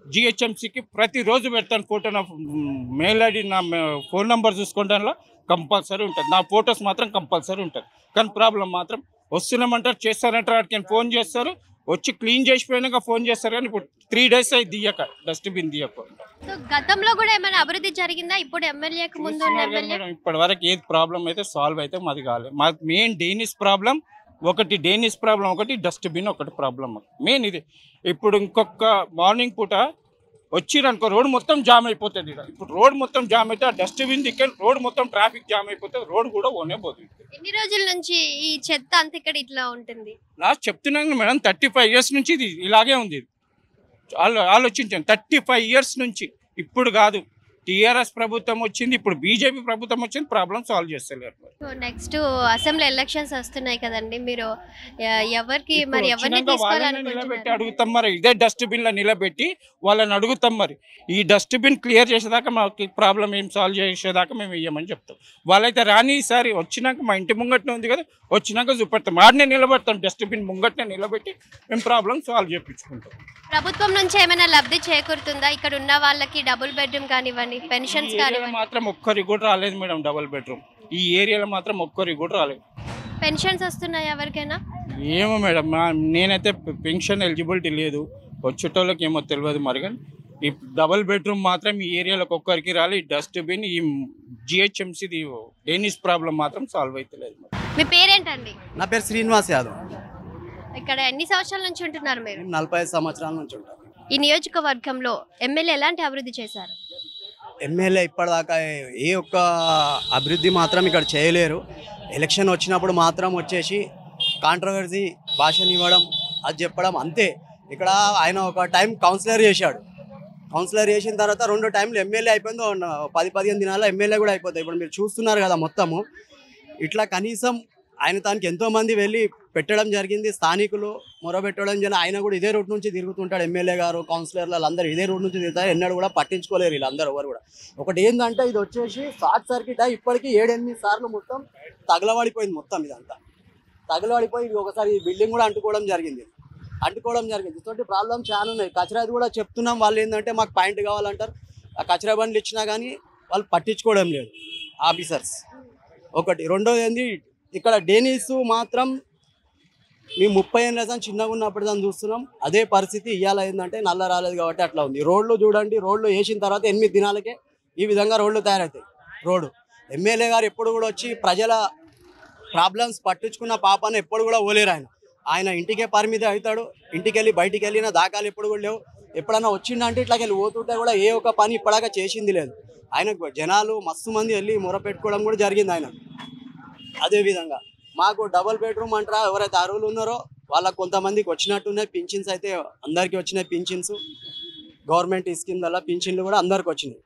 S11: జిహెచ్ఎంసీకి ప్రతిరోజు పెడతాను ఫోటో నా మెయిల్ ఐడి నా ఫోన్ నెంబర్ చూసుకుంటాను కంపల్సరీ ఉంటుంది నా ఫొటోస్ మాత్రం కంపల్సరీ ఉంటుంది కానీ ప్రాబ్లం మాత్రం వస్తున్నామంటారు చేస్తారంటారు వాటికి ఫోన్ చేస్తారు వచ్చి క్లీన్ చేసిపోయినాక ఫోన్ చేస్తారు కానీ ఇప్పుడు త్రీ డేస్ అయి దియ్యక డస్ట్బిన్ దియ్యక
S1: సో గతంలో కూడా ఏమైనా అభివృద్ధి జరిగిందా ఇప్పుడు ఎమ్మెల్యేకి ముందు ఉన్న
S11: చూస్తున్నారు కదా
S1: ఎమ్మెల్యే
S11: మేడం ఇప్పటి వరకు ఏది ప్రాబ్లం అయితే సాల్వ్ అయితే మాది కాలేదు మా మెయిన్ డేనిస్ ప్రాబ్లం ఒకటి డేనిస్ ప్రాబ్లం ఒకటి డస్ట్బిన్ ఒకటి ప్రాబ్లం మెయిన్ ఇది ఇప్పుడు ఇంకొక మార్నింగ్ పూట వచ్చిరనుకో రోడ్ మొత్తం జామ్ అయిపోతుంది ఈడ. ఇప్పుడు రోడ్ మొత్తం జామ్ అయితే ఆ డస్ట్బిన్ దిక్కే రోడ్ మొత్తం ట్రాఫిక్ జామ్ అయిపోతే రోడ్ కూడా ఓనే పోతుంది
S1: ఎన్ని రోజుల నుంచి ఈ చెత్త అంత ఇక్కడ ఇట్లా ఉంటుంది
S11: లాస్ట్ చెప్తున్నాను కదా మేడం థర్టీ ఫైవ్ ఇయర్స్ నుంచి ఇది ఇలాగే ఉంది ఇది ఆలో ఆలోచించాను థర్టీ ఫైవ్ ఇయర్స్ నుంచి ఇప్పుడు కాదు టీఆర్ఎస్ ప్రభుత్వం వచ్చింది ఇప్పుడు బీజేపీ ప్రభుత్వం వచ్చింది ప్రాబ్లం సాల్వ్ చేస్తలేరు
S1: సో నెక్స్ట్ అసెంబ్లీ ఎలక్షన్స్ వస్తున్నాయి కదండి మీరు ఎ- ఎవరికి మరి
S11: ఇప్పుడు
S1: ఎవరిని
S11: వచ్చినాక వాళ్ళని నిలబెట్టి
S1: తీసుకోవాలనుకుంటున్నారు
S11: అడుగుతాం మరి ఇదే డస్ట్బిన్ లో నిలబెట్టి వాళ్ళని అడుగుతాం మరి ఈ డస్ట్బిన్ క్లియర్ చేసేదాకా మాకు ప్రాబ్లం ఏం సాల్వ్ చేసేదాకా మేము ఇయ్యమని చెప్తాం వాళ్ళైతే రాని ఈసారి వచ్చినాక మా ఇంటి ముంగట్నే ఉంది కదా వచ్చినాక చూపెడతాం ఆడనే నిలబెడతాం డస్ట్బిన్ ముంగట్నే నిలబెట్టి మేము ప్రాబ్లం సాల్వ్ చేయించుకుంటాం
S1: ప్రభుత్వం నుంచి ఏమైనా లబ్ధి చేకూరుతుందా ఇక్కడ ఉన్న వాళ్ళకి డబుల్ బెడ్రూమ్ కానివ్వండి పెన్షన్స్
S11: ఈ ఏరియాలో
S1: కానివ్వండి
S11: మాత్రం ఒక్కరికి కూడా రాలేదు మేడం డబుల్ బెడ్రూమ్ ఈ ఏరియాలో మాత్రం ఒక్కరికి కూడా రాలేదు
S1: పెన్షన్స్ వస్తున్నాయి ఎవరికైనా
S11: ఏమో మేడం మా- నేనైతే పెన్షన్ ఎలిజిబిలిటీ లేదు వచ్చేటోళ్ళకి ఏమో తెలియదు మరి కానీ ఈ డబుల్ బెడ్రూమ్ మాత్రం ఈ ఏరియాలోకి ఒక్కరికి రాలి ఈ డస్ట్బిన్ ఈ జిహెచ్ఎంసీది డేనిస్ ప్రాబ్లం మాత్రం సాల్వ్ అవుతలేదు
S1: మీ పేరేంటండి
S12: నా పేరు శ్రీనివాస్ యాదవ్
S1: ఇక్కడ ఎన్ని సంవత్సరాల నుంచి ఉంటున్నారు మీరు
S12: నేను నలభై ఐదు సంవత్సరాల నుంచి ఉంటాను
S1: ఈ నియోజకవర్గంలో ఎమ్మెల్యే ఎలాంటి అభివృద్ధి చేశారు
S12: ఎమ్మెల్యే ఇప్పటిదాకా ఏ- ఏ ఒక్క అభివృద్ధి మాత్రం ఇక్కడ చేయలేరు ఎలక్షన్ వచ్చినప్పుడు మాత్రం వచ్చేసి కాంట్రవర్సీ భాషనివ్వడం అది చెప్పడం అంతే ఇక్కడ ఆయన ఒక టైం కౌన్సిలర్ చేశాడు కౌన్సిలర్ చేసిన తర్వాత రెండు టైంలు ఎమ్మెల్యే అయిపోయింది ఓ న- పది పదిహేను దినాల్లో ఎమ్మెల్యే కూడా అయిపోతాయి ఇప్పుడు మీరు చూస్తున్నారు కదా మొత్తము ఇట్లా కనీసం ఆయన తనకి ఎంతో మంది వెళ్ళి పెట్టడం జరిగింది స్థానికులు మొరబెట్టడం జరిగింది ఆయన కూడా ఇదే రూట్ నుంచి తిరుగుతుంటాడు ఎమ్మెల్యే గారు కౌన్సిలర్లు వాళ్ళందరూ ఇదే రూట్ నుంచి తిరుగుతారు ఎన్నడూ కూడా పట్టించుకోలేరు వీళ్ళందరూ ఎవరు కూడా ఒకటి ఏంటంటే ఇది వచ్చేసి షార్ట్ సర్క్యూట్ అయి ఇప్పటికీ ఏడెనిమిది సార్లు మొత్తం తగలబడిపోయింది మొత్తం ఇదంతా తగలబడిపోయి ఇది ఒకసారి ఈ బిల్డింగ్ కూడా అంటుకోవడం జరిగింది అంటుకోవడం జరిగింది ఇటువంటి ప్రాబ్లం చాలా ఉన్నాయి కచరాది కూడా చెప్తున్నాం వాళ్ళు ఏంటంటే మాకు పాయింట్ కావాలంటారు ఆ కచరా బండ్లు ఇచ్చినా కానీ వాళ్ళు పట్టించుకోవడం లేదు ఆఫీసర్స్ ఒకటి రెండోది ఏంది ఇక్కడ డేనీస్ మాత్రం మేము ముప్పై ఏళ్ళ దాని చిన్నగా ఉన్నప్పుడు దాన్ని చూస్తున్నాం అదే పరిస్థితి ఇవాళ ఏంటంటే నల్ల రాలేదు కాబట్టి అట్లా ఉంది రోడ్లు చూడండి రోడ్లు వేసిన తర్వాత ఎనిమిది దినాలకే ఈ విధంగా రోడ్లు తయారవుతాయి రోడ్డు ఎమ్మెల్యే గారు ఎప్పుడు కూడా వచ్చి ప్రజల ప్రాబ్లమ్స్ పట్టించుకున్న పాపను ఎప్పుడు కూడా ఓలేరు ఆయన ఆయన ఇంటికే పరిమితి అవుతాడు ఇంటికి వెళ్ళి బయటికి వెళ్ళిన దాఖలు ఎప్పుడు కూడా లేవు ఎప్పుడన్నా వచ్చిండంటే ఇట్లా వెళ్ళి పోతుంటే కూడా ఏ ఒక్క పని ఇప్పటిదాకా చేసింది లేదు ఆయన జనాలు మస్తు మంది వెళ్ళి మొర పెట్టుకోవడం కూడా జరిగింది ఆయన అదే విధంగా మాకు డబుల్ బెడ్రూమ్ అంటారా ఎవరైతే అర్హులు ఉన్నారో వాళ్ళకి కొంతమందికి వచ్చినట్టున్నాయి పింఛన్స్ అయితే అందరికీ వచ్చినాయి పింఛన్స్ గవర్నమెంట్ స్కీమ్ వల్ల పింఛన్లు కూడా అందరికి వచ్చినాయి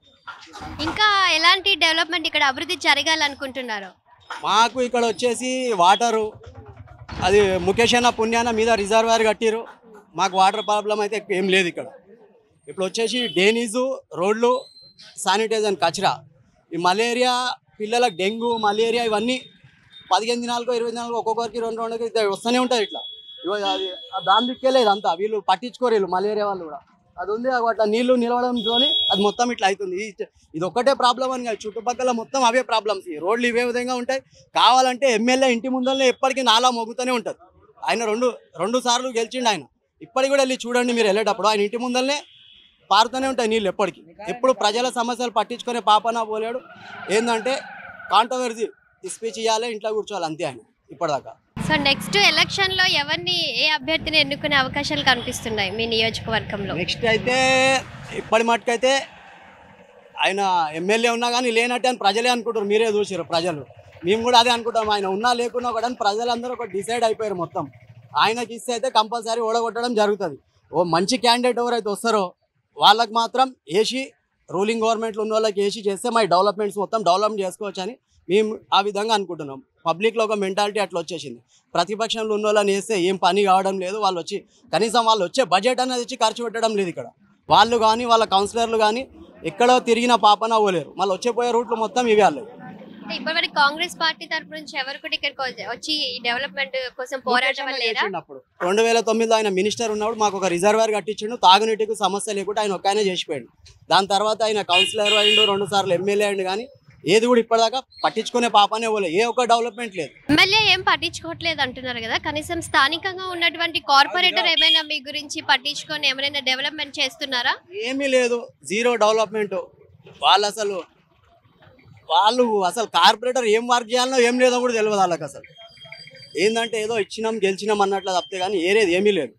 S1: ఇంకా ఎలాంటి డెవలప్మెంట్ ఇక్కడ అభివృద్ధి జరగాలనుకుంటున్నారు
S12: మాకు ఇక్కడ వచ్చేసి వాటరు అది ముఖేష్ అన్న పుణ్యాన మీద రిజర్వాయర్ కట్టిరు మాకు వాటర్ ప్రాబ్లం అయితే ఏం లేదు ఇక్కడ ఇప్పుడు వచ్చేసి డేనీజు రోడ్లు శానిటైజర్ కచరా ఈ మలేరియా పిల్లలకు డెంగ్యూ మలేరియా ఇవన్నీ పదిహేను దినాలకు ఇరవై దినాలకు ఒక్కొక్కరికి రెండు రెండుకి ఇట్లా వస్తూనే ఉంటుంది ఇట్లా ఇగో అది ఆ దాని దిక్కే లేదు అంతా వీళ్ళు పట్టించుకోరు వీళ్ళు మలేరియా వాళ్ళు కూడా అది ఉంది అగో అట్లా నీళ్లు నిలవడంతో అది మొత్తం ఇట్లా అవుతుంది ఇది- ఇది ఒక్కటే ప్రాబ్లం అని కాదు చుట్టుపక్కల మొత్తం అవే ప్రాబ్లమ్స్ ఈ రోడ్లు ఇవే విధంగా ఉంటాయి కావాలంటే ఎమ్మెల్యే ఇంటి ముందరనే ఎప్పటికీ నాలా మోగుతూనే ఉంటుంది ఆయన రెండు రెండు సార్లు గెలిచిండు ఆయన ఇప్పటికి కూడా వెళ్ళి చూడండి మీరు వెళ్ళేటప్పుడు ఆయన ఇంటి ముందరనే పారుతూనే ఉంటాయి నీళ్ళు ఎప్పటికీ ఎప్పుడు ప్రజల సమస్యలు పట్టించుకునే పాపన పోలేడు ఏంటంటే కాంట్రవర్సీ స్పీచ్ ఇవ్వాలి ఇంట్లో కూర్చోవాలి అంతే ఆయన ఇప్పటిదాకా
S1: సో నెక్స్ట్ ఎలక్షన్ లో ఎవరిని ఏ అభ్యర్థిని ఎన్నుకునే అవకాశాలు కనిపిస్తున్నాయి మీ నియోజకవర్గంలో
S12: నెక్స్ట్ అయితే ఇప్పటి మట్టుకైతే ఆయన ఎమ్మెల్యే ఉన్నా కానీ లేనట్టే అని ప్రజలే అనుకుంటారు మీరే చూసారు ప్రజలు మేము కూడా అదే అనుకుంటాం ఆయన ఉన్నా లేకున్నా కూడా అని ప్రజలందరూ ఒక డిసైడ్ అయిపోయారు మొత్తం ఆయనకి ఇస్తే అయితే కంపల్సరీ ఓడగొట్టడం జరుగుతుంది ఓ మంచి క్యాండిడేట్ ఎవరైతే వస్తారో వాళ్ళకి మాత్రం ఏసీ రూలింగ్ గవర్నమెంట్లో ఉన్న వాళ్ళకి ఏసీ చేస్తే మా డెవలప్మెంట్స్ మొత్తం డెవలప్ చేసుకోవచ్చు అని మేము ఆ విధంగా అనుకుంటున్నాం పబ్లిక్లో ఒక మెంటాలిటీ అట్లా వచ్చేసింది ప్రతిపక్షంలో ఉన్న వాళ్ళని వేస్తే ఏం పని కావడం లేదు వాళ్ళు వచ్చి కనీసం వాళ్ళు వచ్చే బడ్జెట్ అనేది వచ్చి ఖర్చు పెట్టడం లేదు ఇక్కడ వాళ్ళు కానీ వాళ్ళ కౌన్సిలర్లు కానీ ఎక్కడో తిరిగిన పాపన అవ్వలేరు మళ్ళీ వచ్చే పోయే రూట్లు మొత్తం ఇవే వాళ్ళు
S1: అంటే ఇప్పటివరకు కాంగ్రెస్ పార్టీ తరపు నుంచి ఎవరు కూడా ఇక్కడికి వచ్చి- వచ్చి డెవలప్మెంట్ కోసం పోరాటం లేరా
S12: చేసిండు అప్పుడు రెండు వేల తొమ్మిదిలో ఆయన మినిస్టర్ ఉన్నప్పుడు మాకు ఒక రిజర్వేర్ కట్టించిండు తాగునీటికి సమస్య లేకుండా ఆయన ఒక్కనే చేసిపోయాడు దాని తర్వాత ఆయన కౌన్సిలర్ అయిండు రెండు సార్లు ఎమ్మెల్యే అయిండు కానీ ఏది కూడా ఇప్పటిదాకా పట్టించుకునే పాపనే పోలే ఏ ఒక్క డెవలప్మెంట్ లేదు
S1: ఎమ్మెల్యే ఏం పట్టించుకోవట్లేదు అంటున్నారు కదా కనీసం స్థానికంగా ఉన్నటువంటి కార్పొరేటర్ ఏమైనా మీ గురించి పట్టించుకొని ఎవరైనా డెవలప్మెంట్ చేస్తున్నారా
S12: ఏమీ లేదు జీరో డెవలప్మెంట్ వాళ్ళు అసలు వాళ్ళు అసలు కార్పొరేటర్ ఏం వర్క్ చేయాలనో ఏం లేదో కూడా తెలియదు వాళ్ళకి అసలు ఏంటంటే ఏదో ఇచ్చినాం గెలిచినాం అన్నట్లు తప్పితే కానీ ఏరేది ఏమీ లేదు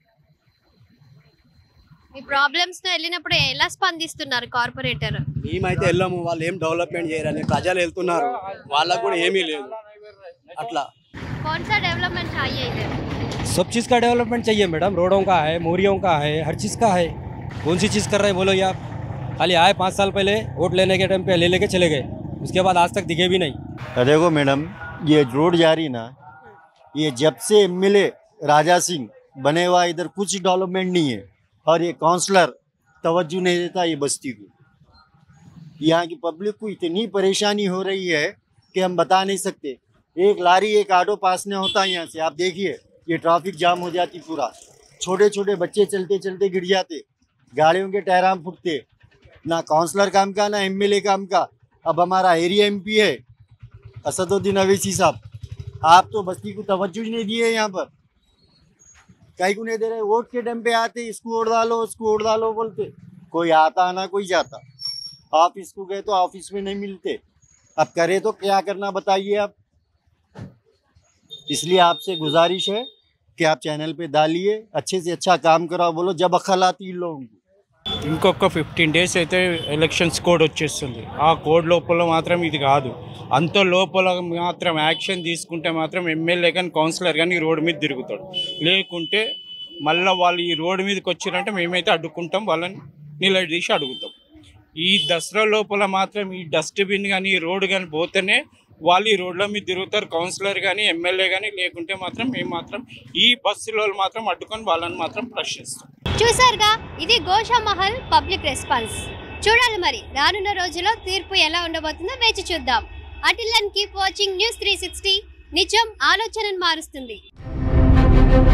S1: మీ ప్రాబ్లమ్స్ తో వెళ్ళినప్పుడు ఎలా స్పందిస్తున్నారు కార్పొరేటర్
S12: మేమైతే వెళ్ళాము వాళ్ళు ఏం డెవలప్మెంట్ చేయరని ప్రజలు వెళ్తున్నారు వాళ్ళకు కూడా ఏమీ లేదు అట్లా
S1: कौन सा डेवलपमेंट चाहिए इधर
S13: सब चीज़ का डेवलपमेंट चाहिए मैडम रोडों का है मोरियों का है हर चीज़ का है कौन सी चीज़ कर रहे हैं बोलो ये आप खाली आए पाँच साल पहले वोट लेने के टाइम पे ले लेके चले गए उसके बाद आज तक दिखे भी नहीं
S14: देखो मैडम ये रोड जा रही ना ये जब से एमएलए राजा सिंह बने हुआ इधर कुछ डेवलपमेंट नहीं है और ये काउंसलर तवज्जो नहीं देता ये बस्ती को यहाँ की पब्लिक को इतनी परेशानी हो रही है कि हम बता नहीं सकते एक लारी एक ऑटो पास नहीं होता यहाँ से आप देखिए ये ट्रैफिक जाम हो जाती पूरा छोटे छोटे बच्चे चलते चलते गिर जाते गाड़ियों के टायराम फूटते ना काउंसलर काम का ना एमएलए काम का अब हमारा एरिया एमपी है असदुद्दीन अवैसी साहब आप तो बस्ती को तवज्जो ही नहीं दिए यहाँ पर कहीं को नहीं दे रहे वोट के टाइम पे आते इसको वोट डालो उसको वोट डालो बोलते कोई आता ना कोई जाता ऑफिस को गए तो ऑफिस में नहीं मिलते अब करे तो क्या करना बताइए आप इसलिए आपसे गुजारिश है कि आप चैनल पे डालिए अच्छे से अच्छा काम कराओ बोलो जब अकल आती इन लोगों को
S11: ఇంకొక ఫిఫ్టీన్ డేస్ అయితే ఎలక్షన్స్ కోడ్ వచ్చేస్తుంది ఆ కోడ్ లోపల మాత్రం ఇది కాదు అంత లోపల మాత్రం యాక్షన్ తీసుకుంటే మాత్రం ఎమ్మెల్యే కానీ కౌన్సిలర్ కానీ రోడ్డు మీద తిరుగుతాడు లేకుంటే మళ్ళీ వాళ్ళు ఈ రోడ్డు మీదకి వచ్చిరంటే మేమైతే అడ్డుకుంటాం వాళ్ళని నిలదీసి అడుగుతాం ఈ దసరా లోపల మాత్రం ఈ డస్ట్బిన్ కానీ ఈ రోడ్డు కానీ పోతేనే వాళ్ళు ఈ రోడ్ల మీద తిరుగుతారు కౌన్సిలర్ కానీ ఎమ్మెల్యే కానీ లేకుంటే మాత్రం మేము మాత్రం ఈ బస్సులో మాత్రం అడ్డుకొని వాళ్ళని మాత్రం ప్రశ్నిస్తాం
S1: చూసారుగా ఇది గోషా మహల్ పబ్లిక్ రెస్పాన్స్ చూడాలి మరి రానున్న రోజుల్లో తీర్పు ఎలా ఉండబోతుందో వేచి చూద్దాం అటిల్ and keep watching news three sixty నిజం ఆలోచనను మారుస్తుంది